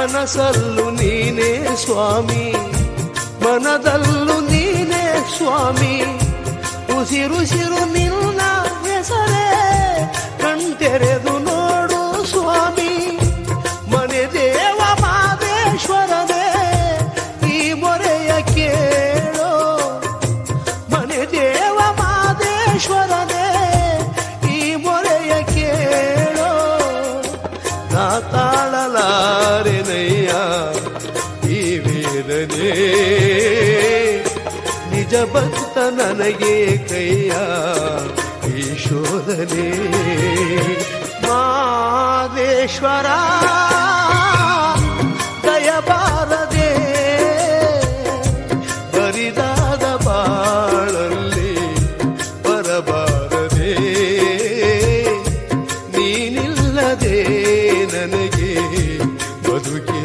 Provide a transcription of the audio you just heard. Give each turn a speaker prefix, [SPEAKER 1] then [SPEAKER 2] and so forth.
[SPEAKER 1] ಕನಸಲ್ಲು ನೀನೇ ಸ್ವಾಮಿ ಮನದಲ್ಲೂ ನೀನೇ ಸ್ವಾಮಿ ಉಸಿರುಸಿರು ನಿನ್ನ ಹೆಸರೇ ಕಣ್ತೆರೆದು ನೋಡು ಸ್ವಾಮಿ ಮನೆ ದೇವ ಮಾದೇಶ್ವರನೇ ಈ ಮೊರೆಯ ಕೇಳೋ ಮನೆ ದೇವ ಮಾದೇಶ್ವರನೇ ಈ ಮೊರೆಯ ಕೇಳೋ ನಾ ತಾಳಲಾರೆನಯ್ಯ ಈ ವೇದನೆ ನಿಜ ಭಕ್ತ ನನಗೆ ಕೈಯ ಈ ಶೋಧನೆ ಮಾದೇಶ್ವರ ದಯಬಾರದೆ ಬರಿದಾದ ಬಾಳಲ್ಲಿ ಬರಬಾರದೆ ನೀನಿಲ್ಲದೆ ನನಗೆ ಬದುಕೇ